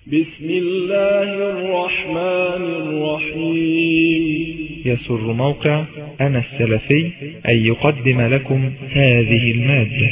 بسم الله الرحمن الرحيم يسر موقع أنا السلفي أن يقدم لكم هذه المادة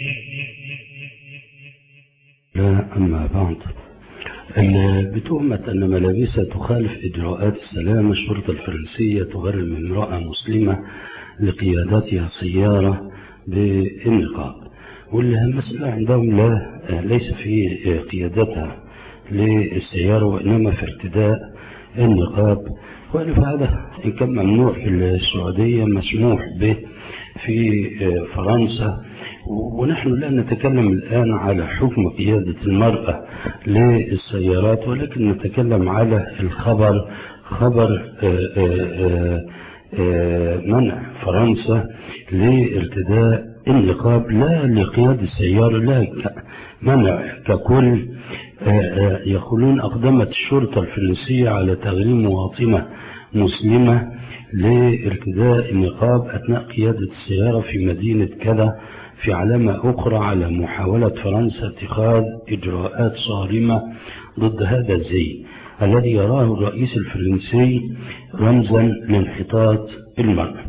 لا أما بعد ال- بتهمة أن ملابسها تخالف إجراءات السلام الشرطة الفرنسية تغرم امرأة مسلمة لقيادتها سيارة بالنقاب والمسألة عندهم لا ليس في قيادتها للسيارة وإنما في ارتداء النقاب فهذا إن كان ممنوع في السعودية مسموح به في فرنسا ونحن لا نتكلم الآن على حكم قيادة المرأة للسيارات ولكن نتكلم على الخبر خبر آآ آآ آآ منع فرنسا لارتداء النقاب لا لقيادة السيارة لا منع ككل يقولون أقدمت الشرطة الفرنسية على تغريم مواطنة مسلمة لارتداء النقاب أثناء قيادة السيارة في مدينة كذا في علامة أخرى على محاولة فرنسا اتخاذ إجراءات صارمة ضد هذا الزي الذي يراه الرئيس الفرنسي رمزا لانحطاط المرأة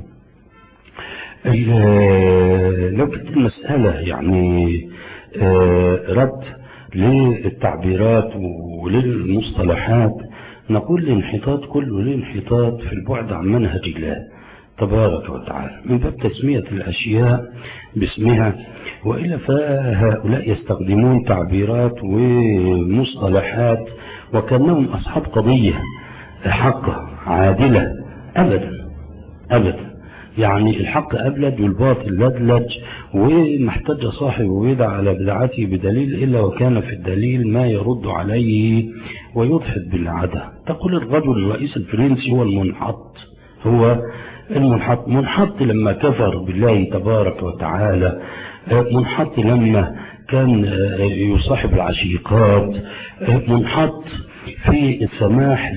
لو كانت المسألة يعني رد للتعبيرات وللمصطلحات نقول الانحطاط كله الانحطاط في البعد عن منهج الله تبارك وتعالى من باب تسمية الأشياء باسمها وإلا فهؤلاء يستخدمون تعبيرات ومصطلحات وكأنهم أصحاب قضية حقة عادلة أبدا أبدا يعني الحق أبلد والباطل لدلج وما احتج صاحب بدعة على بدعته بدليل إلا وكان في الدليل ما يرد عليه ويضحك بالعادة تقول الرجل الرئيس الفرنسي هو المنحط هو المنحط منحط لما كفر بالله تبارك وتعالى منحط لما كان يصاحب العشيقات منحط في السماح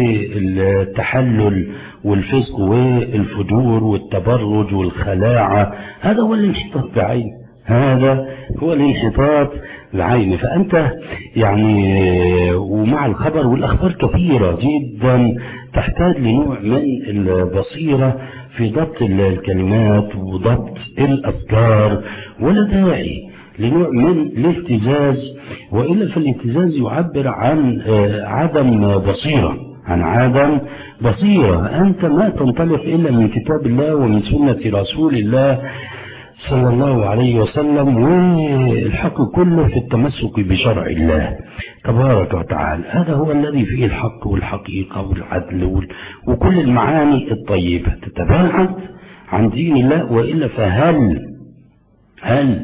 للتحلل والفسق والفجور والتبرج والخلاعة هذا هو الانحطاط بعينه هذا هو الانحطاط العيني فأنت يعني ومع الخبر والأخبار كثيرة جدا تحتاج لنوع من البصيرة في ضبط الكلمات وضبط الأفكار ولا داعي لنوع من الاهتزاز وإلا فالاهتزاز يعبر عن عدم بصيرة عن عدم بصيرة أنت ما تنطلق إلا من كتاب الله ومن سنة رسول الله صلى الله عليه وسلم والحق كله في التمسك بشرع الله تبارك وتعالى هذا هو الذي فيه الحق والحقيقة والعدل وكل المعاني الطيبة تتباعد عن دين الله وإلا فهل هل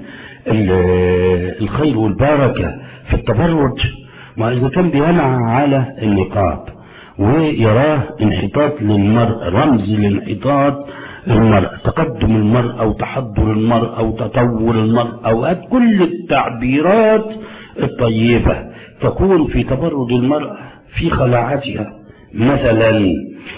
الخير والبركة في التبرج ما إذا كان بينعى على النقاب ويراه انحطاط للمرء رمز لانحطاط المرأة تقدم المرأة أو تحضر المرأة أو تطور المرأة أو كل التعبيرات الطيبة تكون في تبرج المرأة في خلاعتها مثلا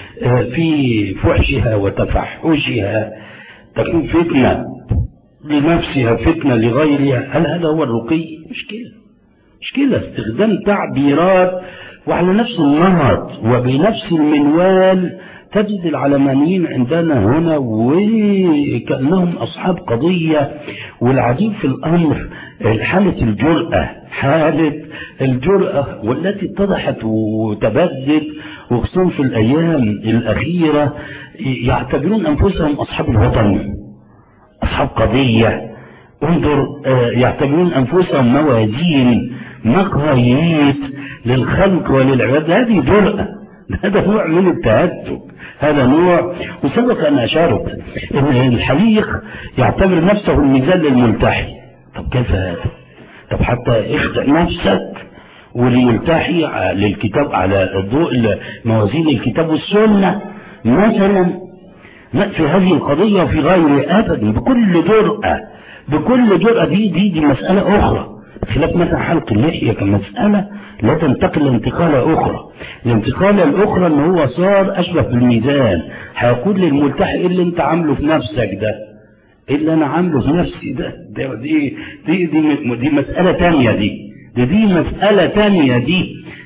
في فحشها وتفحشها تكون فتنة لنفسها فتنة لغيرها هل هذا هو الرقي مشكلة مشكلة استخدام تعبيرات وعلى نفس النمط وبنفس المنوال تجد العلمانيين عندنا هنا وكأنهم أصحاب قضية والعجيب في الأمر حالة الجرأة حالة الجرأة والتي اتضحت وتبدت وخصوصا في الأيام الأخيرة يعتبرون أنفسهم أصحاب الوطن أصحاب قضية انظر يعتبرون أنفسهم موازين مقاييس للخلق وللعباد هذه جرأة هذا نوع من التهتك هذا نوع وسبق أن أشارت أن الحليق يعتبر نفسه الميزان للملتحي طب كيف هذا طب حتى اخدع نفسك وليلتحي للكتاب على ضوء موازين الكتاب والسنة مثلا لا في هذه القضية وفي غيرها أبدا بكل جرأة بكل جرأة دي دي دي مسألة أخرى خلاف مثلا حلق اللحية كمسألة لا تنتقل لانتقالة أخرى الانتقالة الأخرى إن هو صار أشبه بالميزان هيقول للملتحي إيه اللي أنت عامله في نفسك ده إيه اللي أنا عامله في نفسي ده, ده دي, دي, دي, دي مسألة تانية دي دي, دي مسألة تانية دي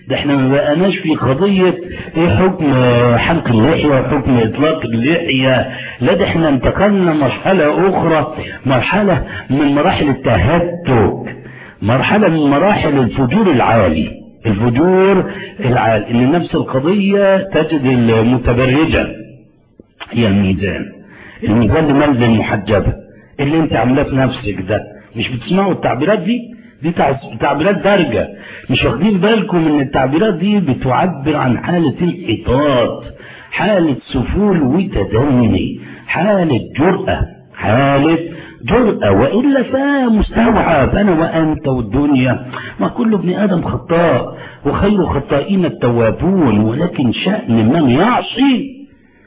ده احنا ما بقناش في قضية ايه حكم حلق اللحية وحكم اطلاق اللحية لا ده احنا انتقلنا مرحلة اخرى مرحلة من مراحل التهتك مرحلة من مراحل الفجور العالي الفجور العالي ان نفس القضية تجد المتبرجة هي الميزان الميزان لمنزل المحجبة اللي انت عاملاه في نفسك ده مش بتسمعوا التعبيرات دي دي تعبيرات دارجة مش واخدين بالكم ان التعبيرات دي بتعبر عن حالة انحطاط حالة سفول وتدني حالة جرأة حالة جرأة وإلا فمستوعب أنا وأنت والدنيا ما كل ابن آدم خطاء وخير خطائين التوابون ولكن شأن من يعصي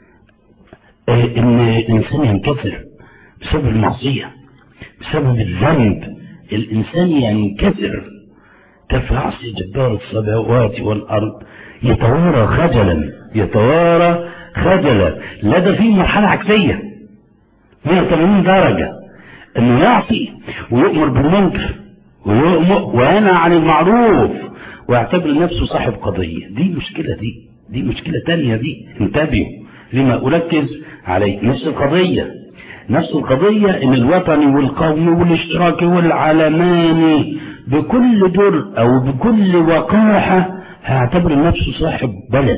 إن الإنسان ينكسر بسبب المعصية بسبب الذنب الإنسان ينكسر كفعصي جبار السماوات والأرض يتوارى خجلا يتوارى خجلا لا ده في مرحلة عكسية 180 درجة انه يعصي ويؤمر بالمنكر ويؤمر وينهى عن المعروف ويعتبر نفسه صاحب قضية دي مشكلة دي دي مشكلة تانية دي انتبهوا لما أركز عليه نفس القضية نفس القضية ان الوطني والقومي والاشتراكي والعلماني بكل جرأة وبكل وقاحة هيعتبر نفسه صاحب بلد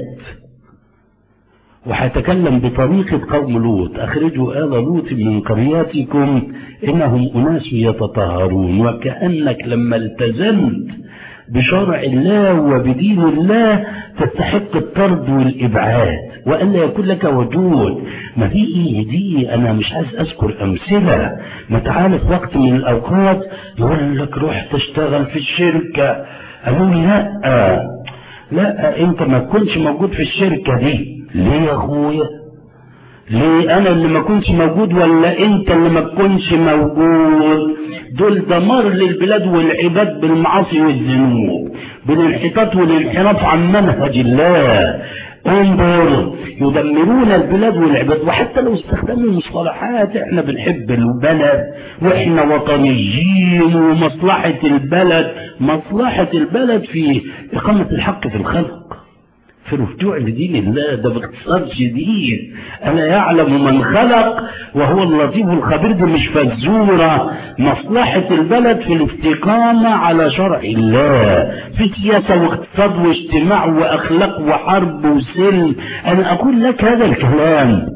وهيتكلم بطريقة قوم لوط أخرجوا آل لوط من قرياتكم إنهم أناس يتطهرون وكأنك لما التزمت بشرع الله وبدين الله تستحق الطرد والإبعاد وألا يكون لك وجود ما دي إيه دي أنا مش عايز أذكر أمثلة ما تعالى في وقت من الأوقات يقول لك روح تشتغل في الشركة أقول لا لا أنت ما تكونش موجود في الشركة دي ليه يا أخويا ليه انا اللي ما كنتش موجود ولا انت اللي ما تكونش موجود دول دمار للبلاد والعباد بالمعاصي والذنوب بالانحطاط والانحراف عن منهج الله انظر يدمرون البلاد والعباد وحتى لو استخدموا مصطلحات احنا بنحب البلد واحنا وطنيين ومصلحة البلد مصلحة البلد في اقامة الحق في الخلق في الرجوع لدين الله ده باختصار شديد ألا يعلم من خلق وهو اللطيف الخبير دي مش فزورة مصلحة البلد في الاستقامة على شرع الله في سياسة واقتصاد واجتماع وأخلاق وحرب وسلم أنا أقول لك هذا الكلام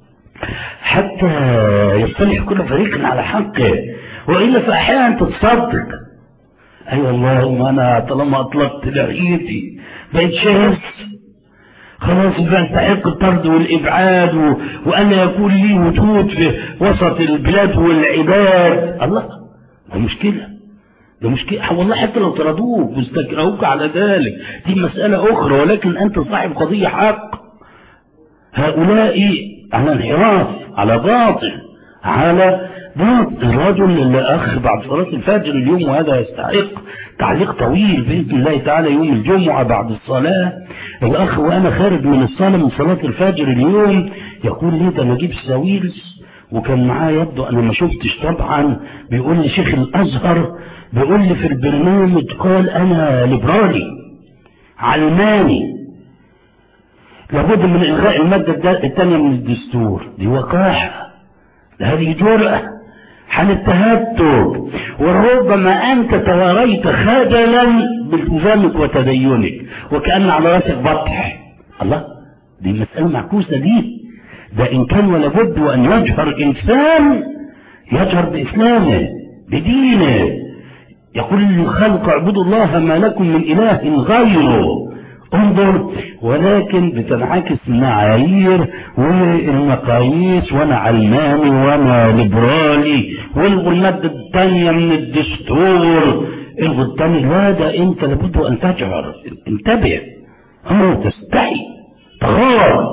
حتى يصطلح كل فريق على حقه وإلا فأحيانا تتصدق أي أيوة والله أنا طالما أطلقت لحيتي بقيت شايف خلاص بقى استحق الطرد والإبعاد و... وألا يكون لي وجود في وسط البلاد والعباد الله ده مشكلة ده مشكلة والله حتى لو طردوك واستكرهوك على ذلك دي مسألة أخرى ولكن أنت صاحب قضية حق هؤلاء على انحراف على باطل على باطل الرجل اللي أخ بعد صلاة الفجر اليوم وهذا يستحق تعليق طويل بإذن الله تعالى يوم الجمعة بعد الصلاة الأخ وأنا خارج من الصلاة من صلاة الفجر اليوم يقول لي ده نجيب ساويرس وكان معاه يبدو أنا ما شفتش طبعا بيقول لي شيخ الأزهر بيقول لي في البرنامج قال أنا ليبرالي علماني لابد من إلغاء المادة الثانية من الدستور دي وقاحة هذه جرأة حال التهتك وربما أنت تواريت خجلا بالتزامك وتدينك وكأن على راسك بطح الله دي مسألة معكوسة دي ده إن كان ولا بد وأن يجهر إنسان يجهر بإسلامه بدينه يقول للخلق اعبدوا الله ما لكم من إله غيره انظر ولكن بتنعكس المعايير والمقاييس وانا علماني وانا ليبرالي والغوا المادة الثانية من الدستور الغوا الثاني لا ده انت لابد ان تجهر انتبه اه تستحي تخاف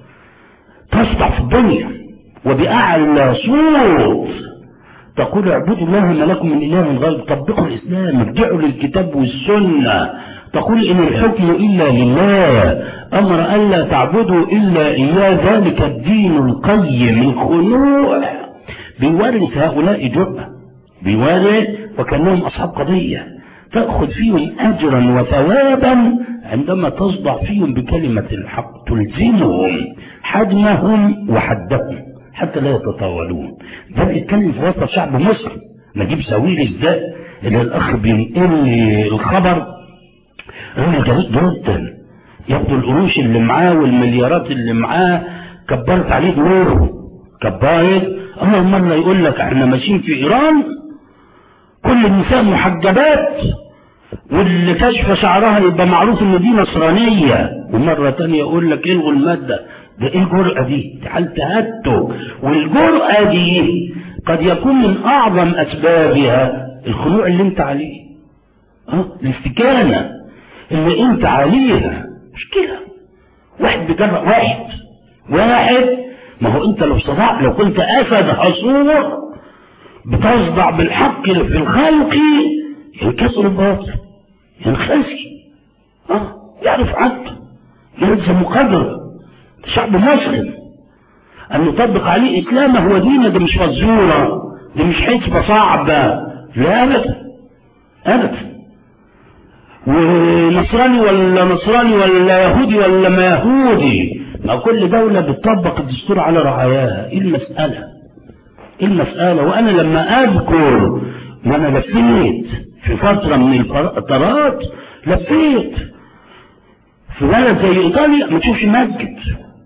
تصدع في الدنيا وبأعلى صوت تقول اعبدوا الله ما لكم من اله غير طبقوا الاسلام ارجعوا للكتاب والسنه تقول إن الحكم إلا لله أمر ألا تعبدوا إلا إياه ذلك الدين القيم الخنوع بيورث هؤلاء جرأة بيورث وكأنهم أصحاب قضية تأخذ فيهم أجرا وثوابا عندما تصدع فيهم بكلمة الحق تلزمهم حجمهم وحدهم حتى لا يتطاولون ده بيتكلم في وسط شعب مصر نجيب ساويرس ازاي اللي الاخ بينقل لي الخبر راجل جريء جدا ياخدوا القروش اللي معاه والمليارات اللي معاه كبرت عليه دوره كبرت اه مرة يقول لك احنا ماشيين في ايران كل النساء محجبات واللي كشف شعرها يبقى معروف ان دي نصرانية ومرة تانية يقول لك الغوا المادة ده ايه الجرأة دي تعال تهته والجرأة دي قد يكون من اعظم اسبابها الخنوع اللي انت عليه اه الاستكانة اللي انت عليها مشكلة واحد بيجرأ واحد واحد ما هو انت لو صدعت لو كنت اسد حصور بتصدع بالحق اللي في الخلق ينكسر الباطل ينخسي اه يعرف عدل يلزم قدره شعب مسلم أن يطبق عليه إسلامه هو دينه ده مش فزورة ده مش حسبة صعبة لا أبدا أبدا ونصراني ولا نصراني ولا يهودي ولا ما يهودي ما كل دولة بتطبق الدستور على رعاياها ايه المسألة ايه المسألة وانا لما اذكر وانا لفيت في فترة من الفترات لفيت في بلد زي ايطاليا ما تشوفش مسجد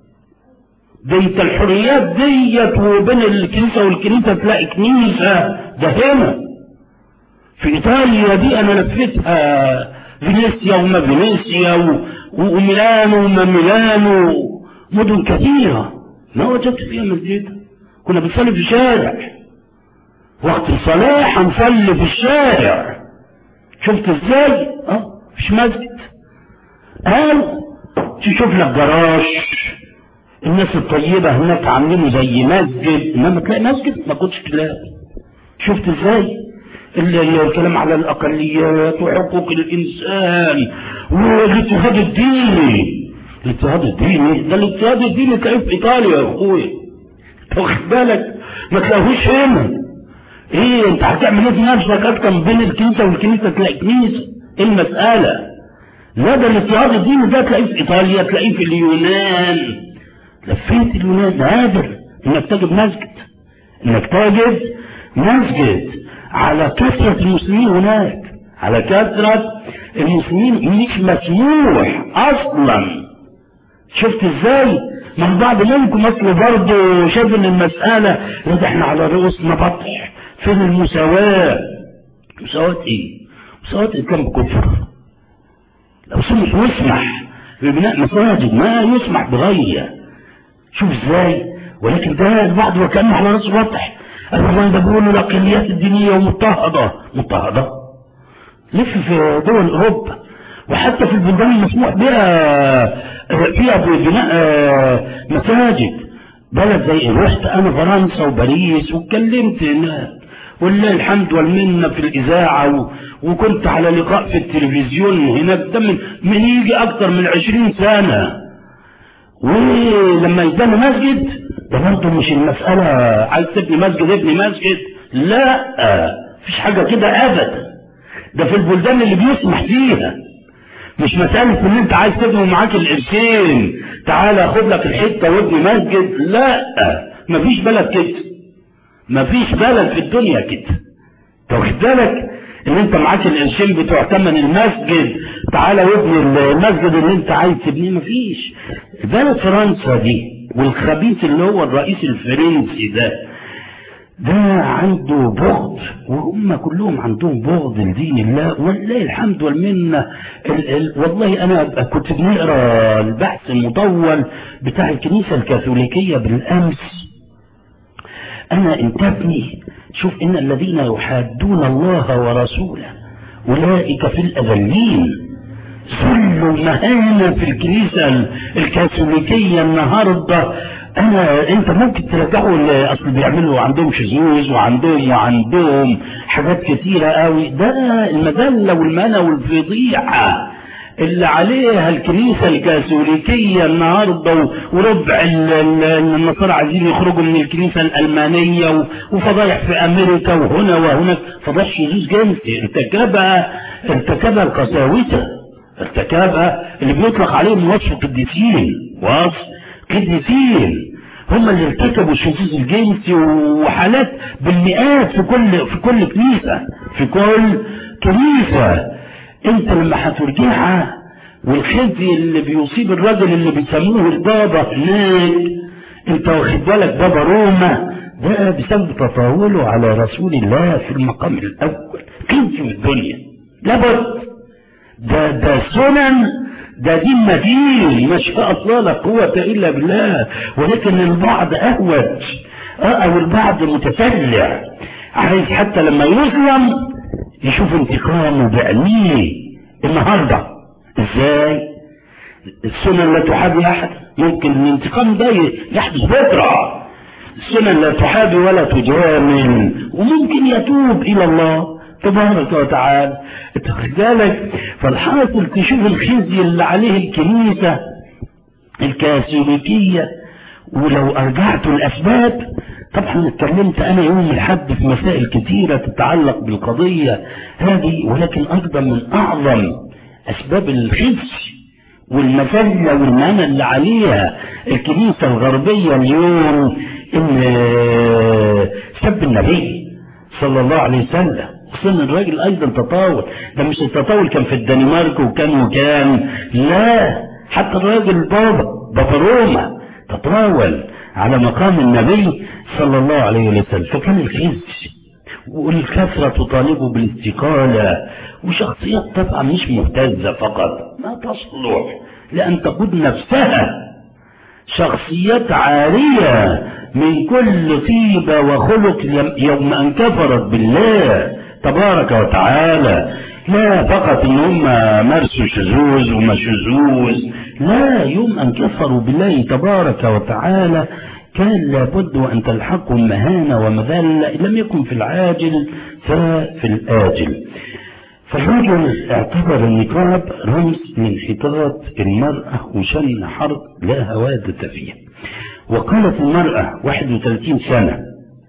ديت الحريات ديت وبين الكنيسة والكنيسة تلاقي كنيسة ده هنا في ايطاليا دي انا لفيتها فينيسيا وما فينيسيا و... وميلانو وما ميلانو مدن كثيرة ما وجدت فيها مسجد كنا بنصلي في الشارع وقت الصلاة هنصلي في الشارع شفت ازاي؟ اه مش مسجد قال تشوف لك جراج الناس الطيبة هناك عاملينه زي مسجد انما تلاقي مسجد ما كنتش تلاقي شفت ازاي الكلام على الاقليات وحقوق الانسان والاضطهاد الديني الاضطهاد الديني ده الاضطهاد الديني تلاقيه في ايطاليا يا اخويا واخد بالك ما تلاقيهوش هنا ايه انت هتعمل ايه في نفسك اكتر بين الكنيسه والكنيسه تلاقي كنيسه ايه المساله لا ده الاضطهاد الديني ده تلاقيه في ايطاليا تلاقيه في اليونان لفيت اليونان نادر انك تجد مسجد انك تجد مسجد على كثرة المسلمين هناك على كثرة المسلمين مش مسموح اصلا شفت ازاي من بعض منكم اصل برضه شايف ان المسألة ده احنا على رؤوسنا بطح فين المساواة مساواة ايه مساواة الاسلام بكفر لو سمح واسمح ببناء مساجد ما يسمح بغيره شوف ازاي ولكن ده البعض وكانه على راسه واضح والله ده بيقولوا الاقليات الدينيه ومضطهده مضطهده لف في دول اوروبا وحتى في البلدان المسموح بها فيها بناء مساجد بلد زي رحت انا فرنسا وباريس واتكلمت هناك ولله الحمد والمنة في الإذاعة و... وكنت على لقاء في التلفزيون هناك ده من, من يجي أكتر من عشرين سنة ولما يبنى مسجد ده برضه مش المسألة عايز تبني مسجد ابني مسجد لا مفيش حاجة كده أبدا ده في البلدان اللي بيسمح فيها مش مسألة ان انت عايز تبني معاك القرشين تعالى خد لك الحتة وابني مسجد لا مفيش بلد كده مفيش بلد في الدنيا كده واخد بالك ان انت معاك القرشين بتوع ثمن المسجد تعالى وابني المسجد اللي انت عايز تبنيه مفيش بلد فرنسا دي والخبيث اللي هو الرئيس الفرنسي ده ده عنده بغض وهم كلهم عندهم بغض لدين الله ولله الحمد والمنة ال ال والله انا كنت بنقرا البحث المطول بتاع الكنيسة الكاثوليكية بالامس انا انتبني شوف ان الذين يحادون الله ورسوله اولئك في الاذلين ذل مهانة في الكنيسة الكاثوليكية النهاردة انا انت ممكن ترجعوا اصل بيعملوا عندهم شذوذ وعندهم وعندهم حاجات كتيرة قوي ده المذلة والمنى والفضيحة اللي عليها الكنيسة الكاثوليكية النهاردة وربع النصارى عايزين يخرجوا من الكنيسة الألمانية وفضايح في أمريكا وهنا وهناك فضايح شذوذ جنسي ارتكبها ارتكبها القساوسة ارتكبها اللي بيطلق عليهم وصف قديسين وصف قديسين هم اللي ارتكبوا الشذوذ الجنسي وحالات بالمئات في كل في كل كنيسة في كل كنيسة انت لما هترجعها والخزي اللي بيصيب الراجل اللي بيسموه البابا هناك انت واخد بالك بابا روما ده بسبب تطاوله على رسول الله في المقام الاول خزي الدنيا لابد ده ده سنن ده دين مدين ما شاء الله لا قوة إلا بالله ولكن البعض أهوج اه أو البعض متسلع عايز حتى لما يظلم يشوف انتقامه بعينيه النهارده ازاي السنن لا تحابي احد ممكن الانتقام ده يحدث بكره السنن لا تحابي ولا تجامل وممكن يتوب الى الله تبارك وتعالى بالك فالحاصل تشوف الخزي اللي عليه الكنيسة الكاثوليكية ولو ارجعت الاسباب طبعا اتكلمت انا يوم الحد في مسائل كثيرة تتعلق بالقضية هذه ولكن ايضا من اعظم اسباب الخزي والمذلة والمعنى اللي عليها الكنيسة الغربية اليوم ان سب النبي صلى الله عليه وسلم خصوصا الراجل ايضا تطاول ده مش التطاول كان في الدنمارك وكان وكان لا حتى الراجل بابا بابا روما تطاول على مقام النبي صلى الله عليه وسلم فكان الخزي والكثرة تطالبه بالاستقالة وشخصيات طبعا مش مهتزة فقط ما تصلح لأن تقود نفسها شخصيات عارية من كل طيبة وخلق يوم أن كفرت بالله تبارك وتعالى لا فقط ان هم مارسوا شذوذ وما شذوذ لا يوم ان كفروا بالله تبارك وتعالى كان لابد ان تلحقهم مهانه ومذله لم يكن في العاجل ففي الاجل فالرجل اعتبر النقاب رمز لانحطاط المرأة وشن حرب لا هوادة فيها وقالت المرأة 31 سنة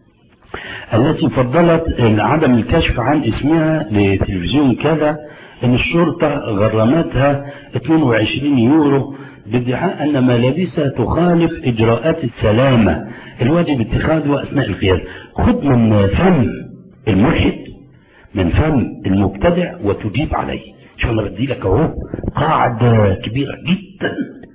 التي فضلت عدم الكشف عن اسمها لتلفزيون كذا ان الشرطة غرمتها 22 يورو بادعاء ان ملابسها تخالف اجراءات السلامة الواجب اتخاذها اثناء القيادة خذ من فم الملحد من فم المبتدع وتجيب عليه شو انا بدي لك اهو قاعدة كبيرة جدا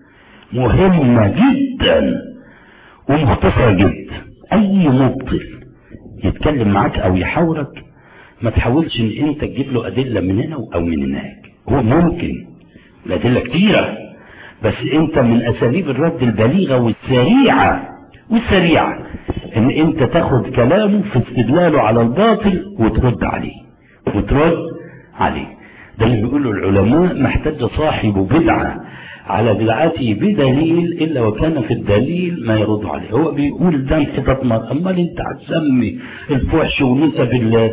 مهمة جدا ومختصرة جدا اي مبطل يتكلم معاك او يحاورك ما تحاولش ان انت تجيب له ادله من هنا او من هناك هو ممكن الادله كتيره بس انت من اساليب الرد البليغه والسريعه والسريعه ان انت تاخد كلامه في استدلاله على الباطل وترد عليه وترد عليه ده اللي بيقوله العلماء ما احتج صاحب بدعه على بدعته بدليل الا وكان في الدليل ما يرد عليه هو بيقول ده انحطاط مرأة امال انت هتسمي الفحش ونسب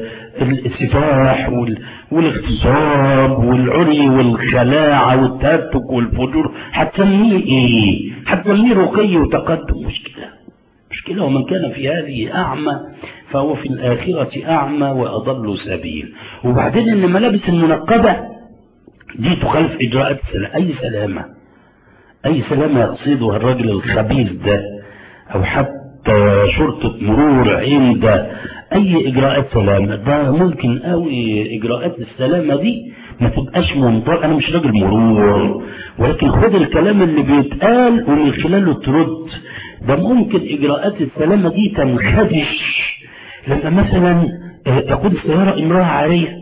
السفاح والاغتصاب والعري والخلاعة والتهتك والفجور هتسميه ايه هتسميه رقي وتقدم مشكلة مشكلة ومن كان في هذه اعمى فهو في الاخرة اعمى واضل سبيل وبعدين ان ملابس المنقبة دي تخالف اجراءات اي سلامه اي سلامة يقصدها الرجل الخبيث ده او حتى شرطة مرور عند اي اجراءات سلامة ده ممكن قوي اجراءات السلامة دي ما تبقاش منطق انا مش راجل مرور ولكن خد الكلام اللي بيتقال ومن خلاله ترد ده ممكن اجراءات السلامة دي تنخدش لما مثلا تقود السيارة امرأة عارية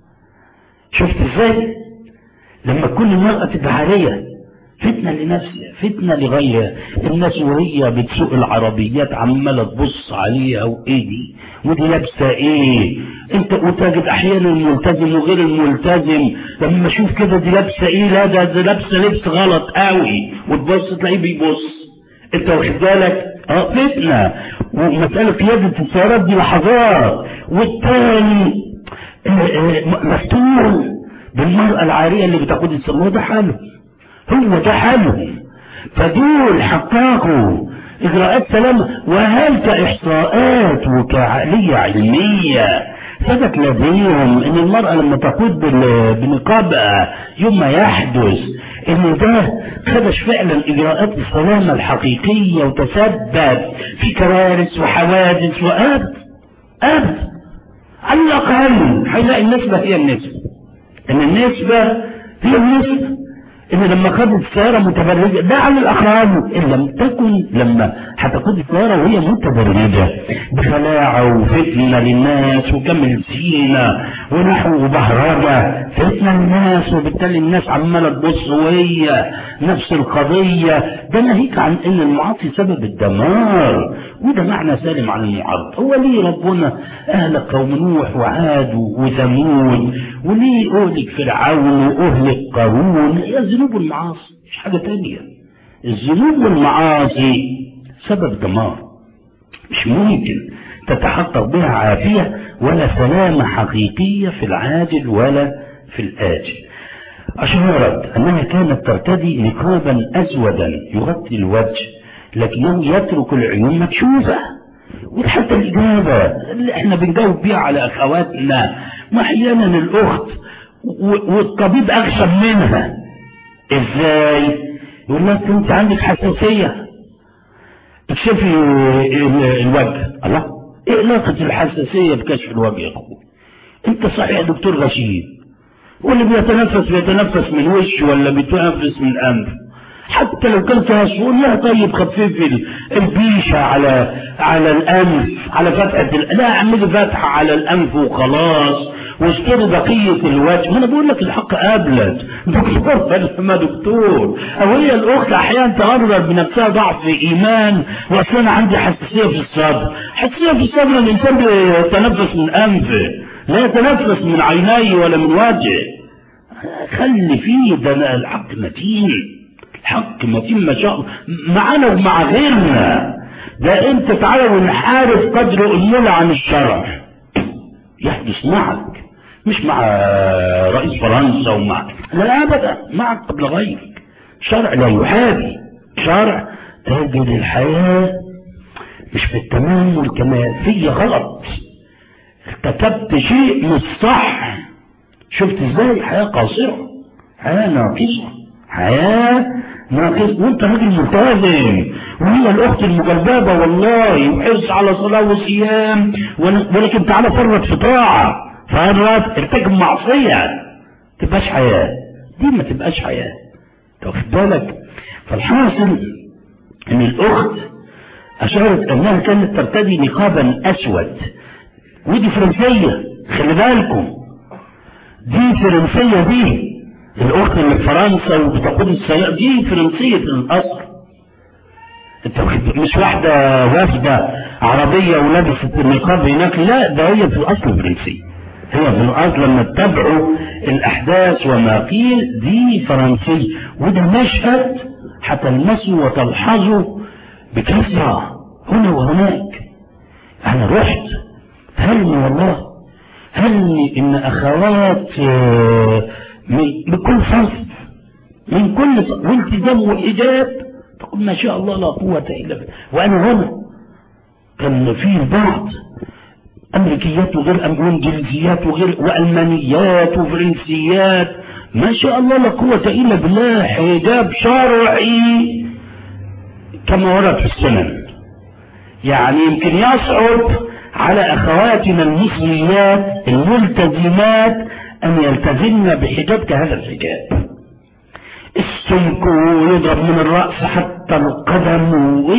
شفت ازاي لما تكون المرأة تبقى عارية فتنة لنفسها فتنة لغيرها الناس وهي بتسوق العربيات عمالة تبص عليها وايه دي ودي لابسة ايه انت وتجد احيانا الملتزم وغير الملتزم لما اشوف كده دي لابسة ايه لا ده, ده لابسة لبس غلط قوي وتبص تلاقيه بيبص انت واخد بالك اه فتنة ومسألة قيادة السيارات دي لحظات والتاني مفتون بالمرأة العارية اللي بتاخد السيارة ده حاله هو ده حالهم فدول حققوا اجراءات سلامة وهل كاحصاءات وكعقلية علمية ثبت لديهم ان المرأة لما تقود بال- بنقابها يوم ما يحدث ان ده خدش فعلا اجراءات السلامة الحقيقية وتسبب في كوارث وحوادث وابد ابد على الاقل هيلاقي النسبة هي النسبة ان النسبة هي النسبة ان لما خدت السيارة متبرجة ده على الاقل ان لم تكن لما هتقود السيارة وهي متبرجة بخلاعة وفتنة للناس وكم زينة ونحو بهرجة فتنة للناس وبالتالي الناس عمالة تبص وهي نفس القضية ده ناهيك عن ان المعاصي سبب الدمار وده معنى سالم عن المعارضة هو ليه ربنا اهلك قوم نوح وعاد وثمود وليه اهلك فرعون واهلك قارون هي الذنوب والمعاصي مش حاجة تانية الذنوب والمعاصي سبب دمار مش ممكن تتحقق بها عافية ولا سلامة حقيقية في العاجل ولا في الآجل أشارت أنها كانت ترتدي نقابا أسودا يغطي الوجه لكنه يترك العيون مكشوفة وحتى الإجابة اللي احنا بنجاوب بيها على أخواتنا وأحيانا الأخت و- والطبيب أغشب منها إزاي؟ يقول لك أنت عندك حساسية اكشفي ال- الوجه الله ايه علاقة الحساسية بكشف الوجه يا اخوي انت صحيح دكتور غشيم واللي بيتنفس بيتنفس من وش ولا بيتنفس من انف حتى لو كان فيها سؤال لا طيب خففي ال- البيشة على على الانف على فتحة ال... لا اعملي فتحة على الانف وخلاص واستري بقية الوجه ما انا بقول لك الحق قابلت دكتور ولا ما دكتور او هي الاخت احيانا تقرر بنفسها ضعف ايمان واصل انا عندي حساسية في الصدر حساسية في الصدر الانسان بيتنفس من انفه لا يتنفس من عينيه ولا من وجهه خلي فيه ده الحق متين الحق متين ما شاء الله معانا ومع غيرنا ده انت تعالى ونحارب قدر امنا عن الشرع يحدث معك مش مع رئيس فرنسا ومع لا ابدا معك قبل غيرك شرع لا يحابي شرع تجد الحياة مش في التمام والكمال في غلط ارتكبت شيء مش صح شفت ازاي حياة قاصرة حياة ناقصة حياة ناقصة وانت راجل ملتزم وهي الاخت المجلبابة والله وحرص على صلاة وصيام ول- ولكن تعالى فرط في طاعة فرط ارتكب معصية تبقاش حياة دي ما تبقاش حياة تاخد بالك فالحاصل ان الاخت اشارت انها كانت ترتدي نقابا اسود ودي فرنسية خلي بالكم دي فرنسية دي الأخت اللي في فرنسا وبتقود السيارة دي فرنسية الأصل انت واخد- مش واحدة وافدة عربية ولبست النقاب هناك لا ده هي في الأصل فرنسية هي في الأصل لما تتابعوا الأحداث وما قيل دي فرنسية وده مشهد هتلمسه وتلحظه بكثرة هنا وهناك أنا رحت هلني والله هلني إن أخوات آه، من بكل فصل من كل ف- والتزام والحجاب تقول ما شاء الله لا قوة إلا بالله وأنا هنا كان في البعض أمريكيات وغير أم- وإنجليزيات وغير وألمانيات وفرنسيات ما شاء الله لا قوة إلا بالله حجاب شرعي كما ورد في السنن يعني يمكن يصعب على أخواتنا المسلمات الملتزمات أن يلتزمن بحجاب كهذا الحجاب السلك ويضرب من الرأس حتى القدم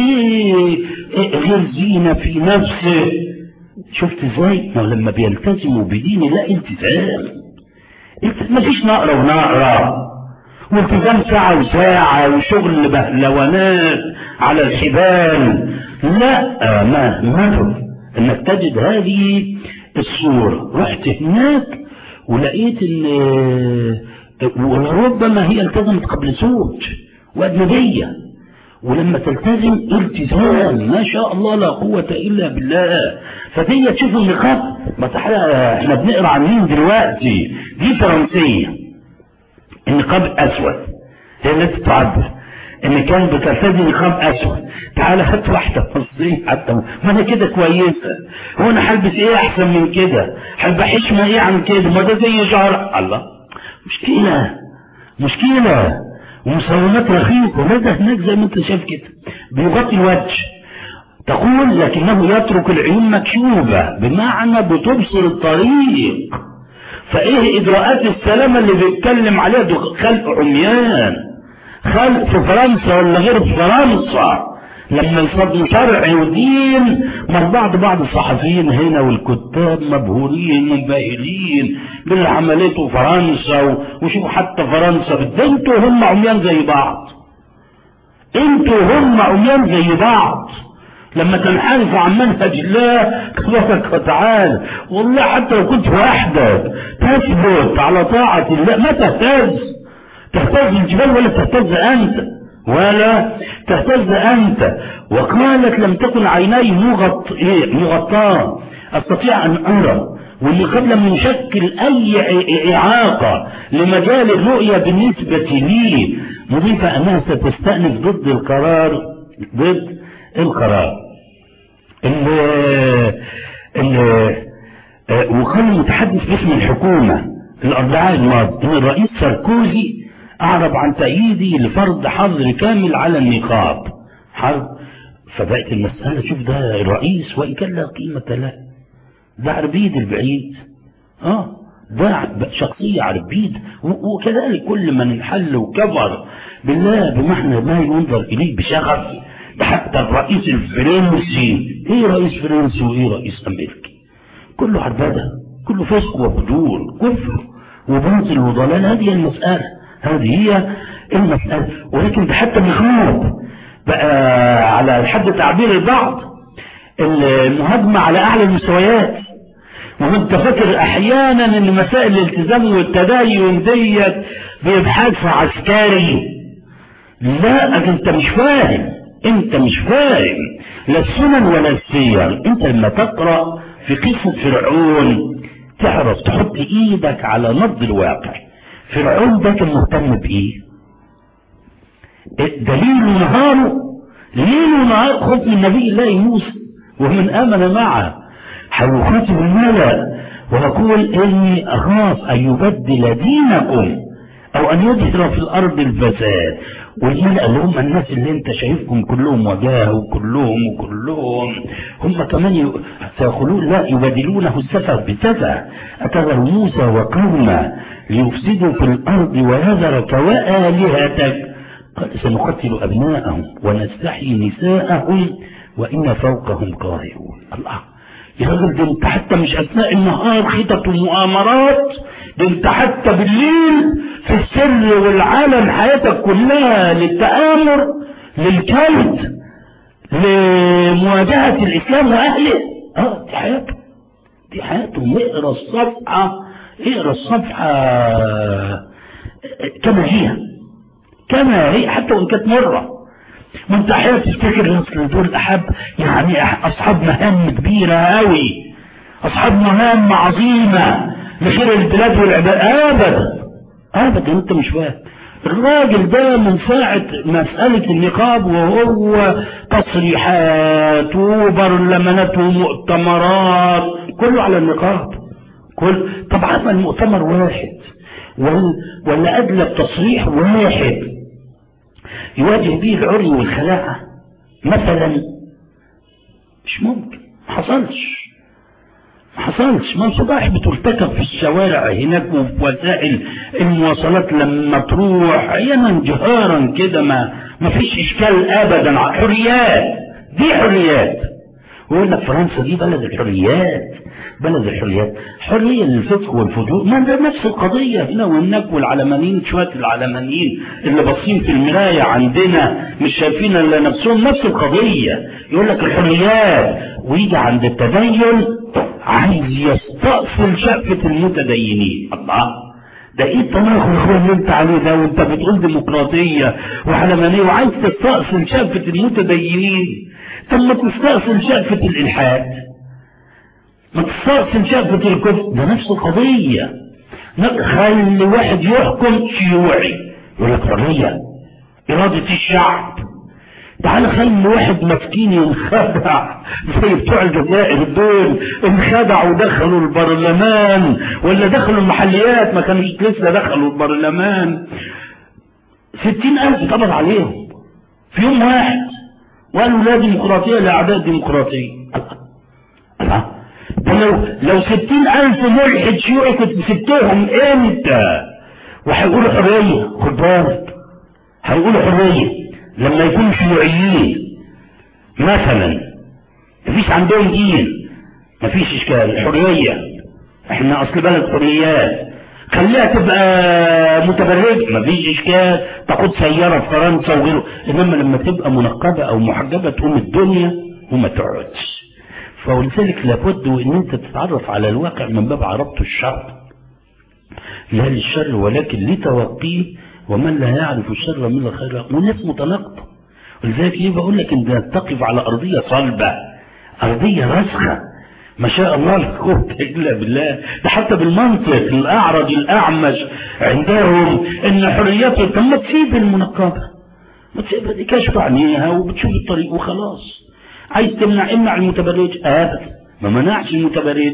وغير زينة في نفسه شفت ازاي؟ ما هو لما بيلتزموا بدين لا التزام الت- مفيش نقرة ونقرة والتزام ساعة وساعة وشغل بهلوانات على الحبال لا ما ما انك تجد هذه الصورة رحت هناك ولقيت ان وربما هي التزمت قبل زوج واجنبية ولما تلتزم التزام ما شاء الله لا قوة الا بالله فدي تشوف النقاط ما تحرق احنا بنقرا عن مين دلوقتي دي فرنسية النقاب الاسود هي التي تعبر ان كان بترتدي نقاب اسود تعالى هات واحده مصريه حتى ما انا كده كويسه هو انا هلبس ايه احسن من كده هلبس حشمه ايه عن كده ما ده زي شعر الله مشكله مشكله ومصممات رخيصه لا ده هناك زي ما انت شايف كده بيغطي الوجه تقول لكنه يترك العيون مكشوفه بمعنى بتبصر الطريق فايه اجراءات السلامه اللي بيتكلم عليها ده خلق عميان خلق في فرنسا ولا غير في فرنسا لما يصدوا شرع ودين مع بعض بعض الصحفيين هنا والكتاب مبهورين منبهرين باللي عملته فرنسا وشوفوا حتى فرنسا ده انتوا هم عميان زي بعض انتوا هم عميان زي بعض لما تنحرف عن منهج الله تبارك وتعالى والله حتى لو كنت وحدك تثبت على طاعة الله ما تهتز تهتز الجبال ولا تهتز أنت ولا تهتز أنت وقالت لم تكن عيني مغط... إيه؟ مغطاة أستطيع أن أرى واللي قبل من يشكل أي إعاقة لمجال الرؤية بالنسبة لي مضيفة أنها ستستأنف ضد القرار ضد القرار اللي اللي وقال المتحدث باسم الحكومة الأربعاء الماضي إن الرئيس ساركوزي أعرب عن تأييده لفرض حظر كامل على النقاب حرب فبقت المسألة شوف ده الرئيس وإن كان لا قيمة له ده عربيد البعيد اه ده شخصية عربيد وكذلك كل من انحل وكبر بالله بمعنى ما ينظر إليه بشغف ده حتى الرئيس الفرنسي ايه رئيس فرنسي وايه رئيس امريكي كله عربدة كله فسق وفجور كفر وباطل وضلال هذه المسألة هذه هي المسألة ولكن ده حتى النقاب بقى على حد تعبير البعض المهاجمة على أعلى المستويات وانت فاكر احيانا ان مسائل الالتزام والتدين ديت بيبحث عسكري لا انت مش فاهم انت مش فاهم لا السنن ولا السير انت لما تقرأ في قصة فرعون تعرف تحط ايدك على نبض الواقع فرعون ده كان مهتم بايه دليل نهاره ليل ونهار خوف من نبي الله موسى ومن امن معه هيخاطب الملأ ويقول اني اخاف ان يبدل دينكم او ان يظهر في الارض الفساد والملأ اللي هم الناس اللي انت شايفهم كلهم وجاه وكلهم وكلهم هم كمان سيقولون لا يبادلونه السفه بسفه اتذر موسى وقومه ليفسدوا في الارض ويذرك والهتك قال سنقتل ابناءهم ونستحيي نساءهم وان فوقهم قاهرون الله يا راجل ده انت حتى مش اثناء النهار خطط ومؤامرات ده انت حتى بالليل في السر والعالم حياتك كلها للتآمر للكيد لمواجهة الإسلام وأهله اه دي حياته دي حياته اقرا الصفحة اقرا الصفحة كما هي كما هي حتى وإن كانت مرة ما انت احيانا تفتكر اصل دول احب يعني اصحاب مهام كبيره قوي اصحاب مهام عظيمه لخير البلاد والعباد ابدا ابدا انت مش فاهم الراجل ده من ساعة مسألة النقاب وهو تصريحات وبرلمانات ومؤتمرات كله على النقاب كل طبعا المؤتمر واحد ولا أدلى تصريح واحد يواجه به العري والخلاعة مثلا مش ممكن ما حصلش ما حصلش ما صباح بترتكب في الشوارع هناك وفي وسائل المواصلات لما تروح احيانا جهارا كده ما ما فيش اشكال ابدا حريات دي حريات ويقول لك فرنسا دي بلد الحريات بلد الحريات حرية للفسق والفجور ما ده نفس القضية هنا وهناك والعلمانيين شوية العلمانيين اللي باصين في المراية عندنا مش شايفين الا نفسهم نفس القضية يقول لك الحريات ويجي عند التدين عايز يستأصل شقفة المتدينين الله ده ايه التناقض اللي انت عليه ده وانت بتقول ديمقراطية وعلمانية وعايز تستأصل شقفة المتدينين طب ما تستأصل شقفة الإلحاد ما تستأصل شقفة الكفر ده نفس القضية خلي واحد يحكم شيوعي يقول لك حرية إرادة الشعب تعال خلي واحد مسكين ينخدع زي بتوع الجزائر دول انخدعوا ودخلوا البرلمان ولا دخلوا المحليات ما كانوش لسه دخلوا البرلمان ستين ألف قبض عليهم في يوم واحد وقالوا لا ديمقراطية لأعداء الديمقراطية الله ده لو لو ستين ألف ملحد شيوعي كنت سبتهم امتى وهيقولوا حرية خد بالك هيقولوا حرية لما يكونوا شيوعيين مثلا مفيش عندهم دين مفيش اشكال حرية احنا اصل بلد حريات خليها تبقى متبرجة مفيش اشكال تاخد سيارة في فرنسا وغيره انما لما تبقى منقبة او محجبة تقوم الدنيا وما تقعدش فلذلك لابد ان انت تتعرف على الواقع من باب عربته الشر لا للشر ولكن لتوقيه ومن لا يعرف الشر من الخير والناس متناقضة ولذلك ليه بقول لك ان تقف على ارضية صلبة ارضية راسخة ما شاء الله لا قوة الا بالله ده حتى بالمنطق الاعرج الاعمش عندهم ان حريته طب ما تسيب المنقبة ما تسيبها دي كشف عينيها وبتشوف الطريق وخلاص عايز تمنع امنع المتبرج ابدا ما منعش المتبرج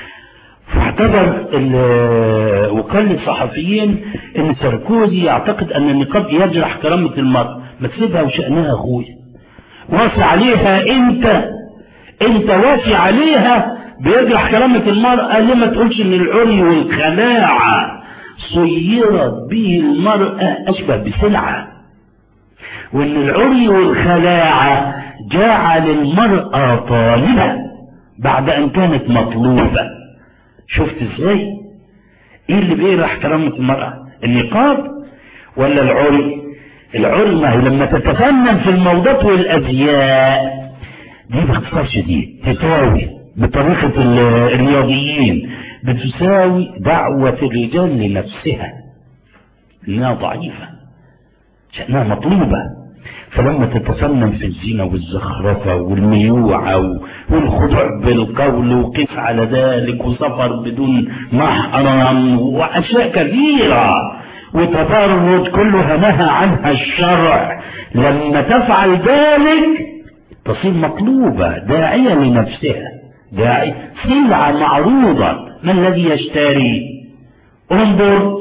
فاعتبر وقال للصحفيين ان ساركوزي يعتقد ان النقاب يجرح كرامة المرأة ما تسيبها وشأنها اخويا وافي عليها انت انت وافي عليها بيجرح كرامة المرأة ليه ما تقولش ان العري والخلاعة صيرت به المرأة اشبه بسلعة وان العري والخلاعة جعل المرأة طالبة بعد ان كانت مطلوبة شفت ازاي ايه اللي بيجرح كرامة المرأة النقاب ولا العري العري ما هي لما تتفنن في الموضات والازياء دي باختصار شديد تساوي بطريقة الرياضيين بتساوي دعوة الرجال لنفسها انها ضعيفة شأنها مطلوبة فلما تتفنن في الزينة والزخرفة والميوعة والخضوع بالقول وقف على ذلك وسفر بدون محرم وأشياء كثيرة وتبرج كلها نهى عنها الشرع لما تفعل ذلك تصير مطلوبة داعية لنفسها داعي سلعة معروضة ما الذي يشتري انظر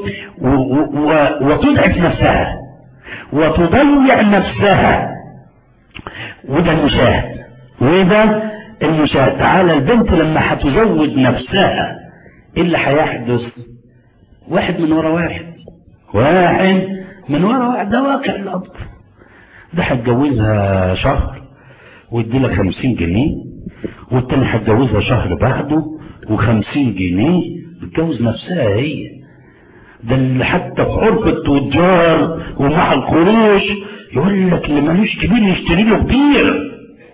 وتضعف نفسها وتضيع نفسها وده المشاهد وده المشاهد تعالى البنت لما هتزوج نفسها ايه اللي هيحدث واحد من ورا واحد واحد من ورا واحد ده واقع الامر ده هتجوزها شهر ويدي لك 50 جنيه والتاني هتجوزها شهر بعده و50 جنيه بتجوز نفسها هي ده اللي حتى في عرف التجار ومع القروش يقول لك اللي ملوش كبير يشتري له كبير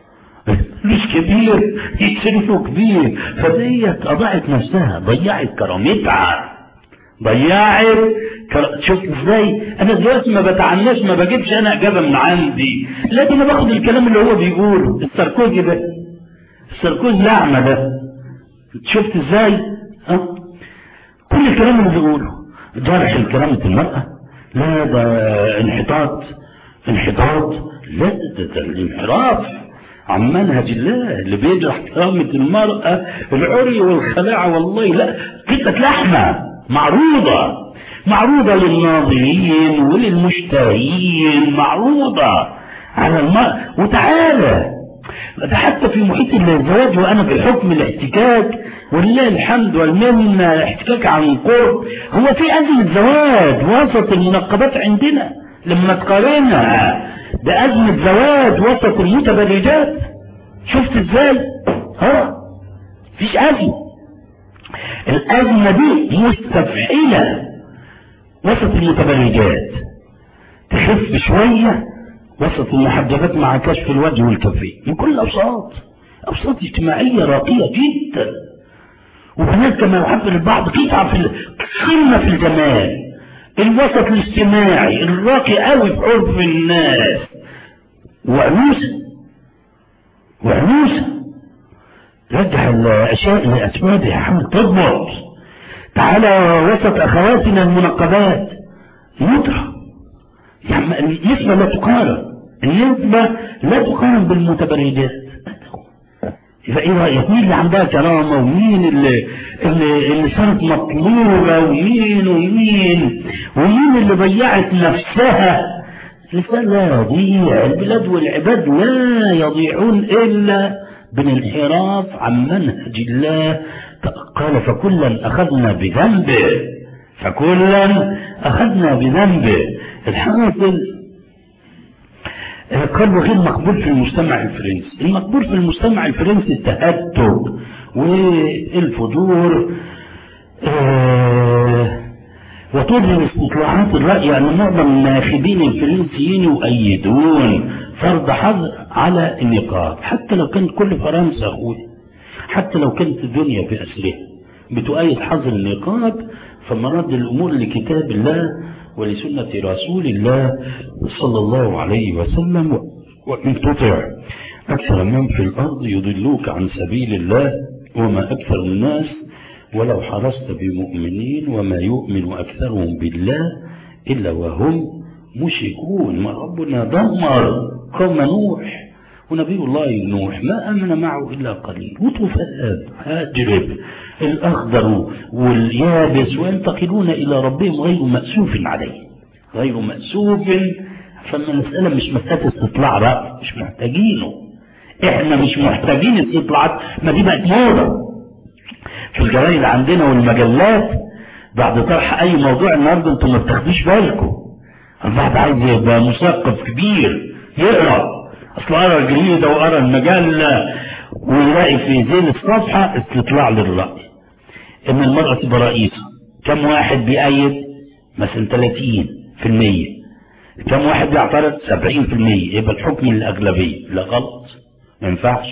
مش كبير يشتري له كبير فديت اضاعت نفسها ضيعت كرامتها ضيعت كر... شوف ازاي انا دلوقتي ما بتعناش ما بجيبش انا اجابه من عندي لكن انا باخد الكلام اللي هو بيقوله الساركوزي ده الساركوزي الاعمى ده شفت ازاي ها كل الكلام اللي بيقوله جرح كرامة المرأة لا ده انحطاط انحطاط لا ده, ده الانحراف عن منهج الله اللي بيجرح كرامة المرأة العري والخلاعة والله لا قطة لحمة معروضة معروضة للناظرين وللمشترين معروضة على المرأة وتعالى ده حتى في محيط الزواج وانا في حكم الاحتكاك ولله الحمد والمنة احتكاك عن قرب هو في أزمة زواج وسط المنقبات عندنا لما تقارنها بأزمة زواج وسط المتبرجات شفت ازاي ها فيش أزمة الأزمة دي مستفحلة وسط المتبرجات تخف شوية وسط المحجبات مع كشف الوجه والكفين من كل الأوساط أوساط اجتماعية راقية جدا وبنات كما يعبر البعض قطعة في قمة في الجمال الوسط الاجتماعي الراقي قوي في عرف الناس وعنوسة وعنوسة رجع الأشياء لأسبابها يا حمد تضبط تعالى وسط أخواتنا المنقبات ندرة يعني النسبة لا تقارن النسبة لا تقارن بالمتبرجات فايه رايك مين اللي عندها كرامه ومين اللي اللي, اللي صارت مطلوبه ومين ومين ومين اللي ضيعت نفسها الإنسان لا يضيع البلاد والعباد لا يضيعون إلا بالانحراف عن منهج الله قال فكلا أخذنا بذنبه فكلا أخذنا بذنبه الحاصل قلبه غير مقبول في المجتمع الفرنسي المقبول في المجتمع الفرنسي التهتك والفجور آه وتظهر استطلاعات الرأي أن معظم الناخبين الفرنسيين يؤيدون فرض حظر على النقاب حتى لو كانت كل فرنسا أخوي حتى لو كانت الدنيا في أسرها بتؤيد حظر النقاب فمرد الأمور لكتاب الله ولسنة رسول الله صلى الله عليه وسلم وإن تطع أكثر من في الأرض يضلوك عن سبيل الله وما أكثر الناس ولو حرصت بمؤمنين وما يؤمن أكثرهم بالله إلا وهم مشركون ما ربنا دمر قوم نوح ونبي الله نوح ما أمن معه إلا قليل وطفال هاجرب الأخضر واليابس وينتقلون إلى ربهم غير مأسوف عليه غير مأسوف فالمسألة مش مسألة استطلاع بقى مش محتاجينه احنا مش محتاجين استطلاعات ما دي بقت موضة في الجرايد عندنا والمجلات بعد طرح اي موضوع النهارده انتم ما بتاخدوش بالكم الواحد عايز يبقى مثقف كبير يقرا اصل ارى الجريده وارى المجله ويلاقي في ذيل الصفحه استطلاع للراي ان المراه تبقى رئيسه كم واحد بيأيد مثلا 30% كم واحد بيعترض 70% يبقى الحكم للاغلبيه لا غلط ما ينفعش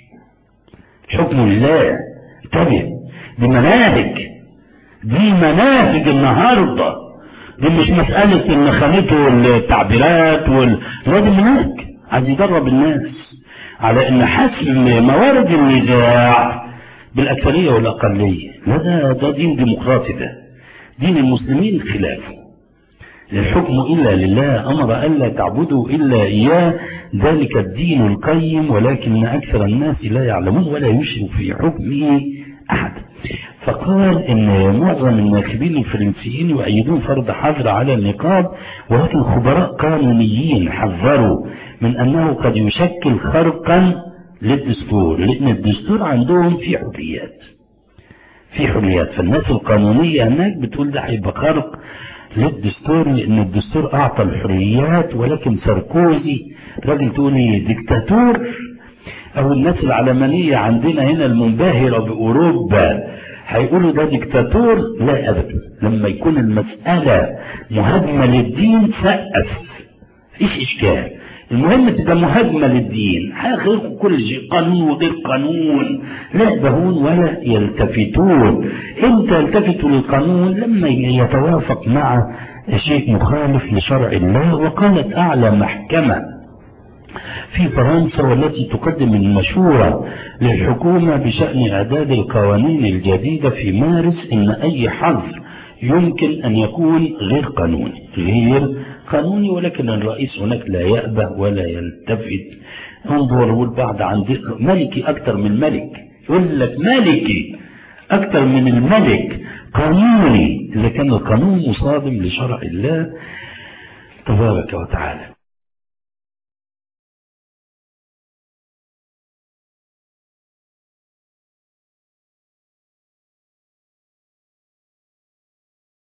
حكم لله انتبه دي مناهج دي مناهج النهارده دي مش مسألة ان خانته التعبيرات وال... لا دي مناهج عايز يدرب الناس على ان حسم موارد النزاع بالاكثرية والاقلية لا ده ده دين ديمقراطي ده دين المسلمين خلافه الحكم إلا لله أمر ألا تعبدوا إلا إياه ذلك الدين القيم ولكن أكثر الناس لا يعلمون ولا يشرك في حكمه أحد فقال إن معظم الناخبين الفرنسيين يؤيدون فرض حظر على النقاب ولكن خبراء قانونيين حذروا من أنه قد يشكل خرقا للدستور لأن الدستور عندهم فيه حريات في حريات فالناس القانونية هناك بتقول ده هيبقى خرق للدستور لأن الدستور أعطى الحريات ولكن ساركوزي راجل تقولي ديكتاتور أو الناس العلمانية عندنا هنا المنبهرة بأوروبا هيقولوا ده ديكتاتور لا أبدا لما يكون المسألة مهاجمة للدين سقف مفيش إشكال المهم تبقى مهاجمة للدين غير كل شيء قانون وغير قانون لا يهون ولا يلتفتون امتى يلتفتوا للقانون لما يتوافق مع شيء مخالف لشرع الله وقالت أعلى محكمة في فرنسا والتي تقدم المشورة للحكومة بشأن إعداد القوانين الجديدة في مارس إن أي حظر يمكن أن يكون غير قانوني غير قانوني ولكن الرئيس هناك لا يأبه ولا يلتفت انظر والبعض عندي ملكي أكثر من ملك يقول لك ملكي أكثر من الملك قانوني إذا كان القانون مصادم لشرع الله تبارك وتعالى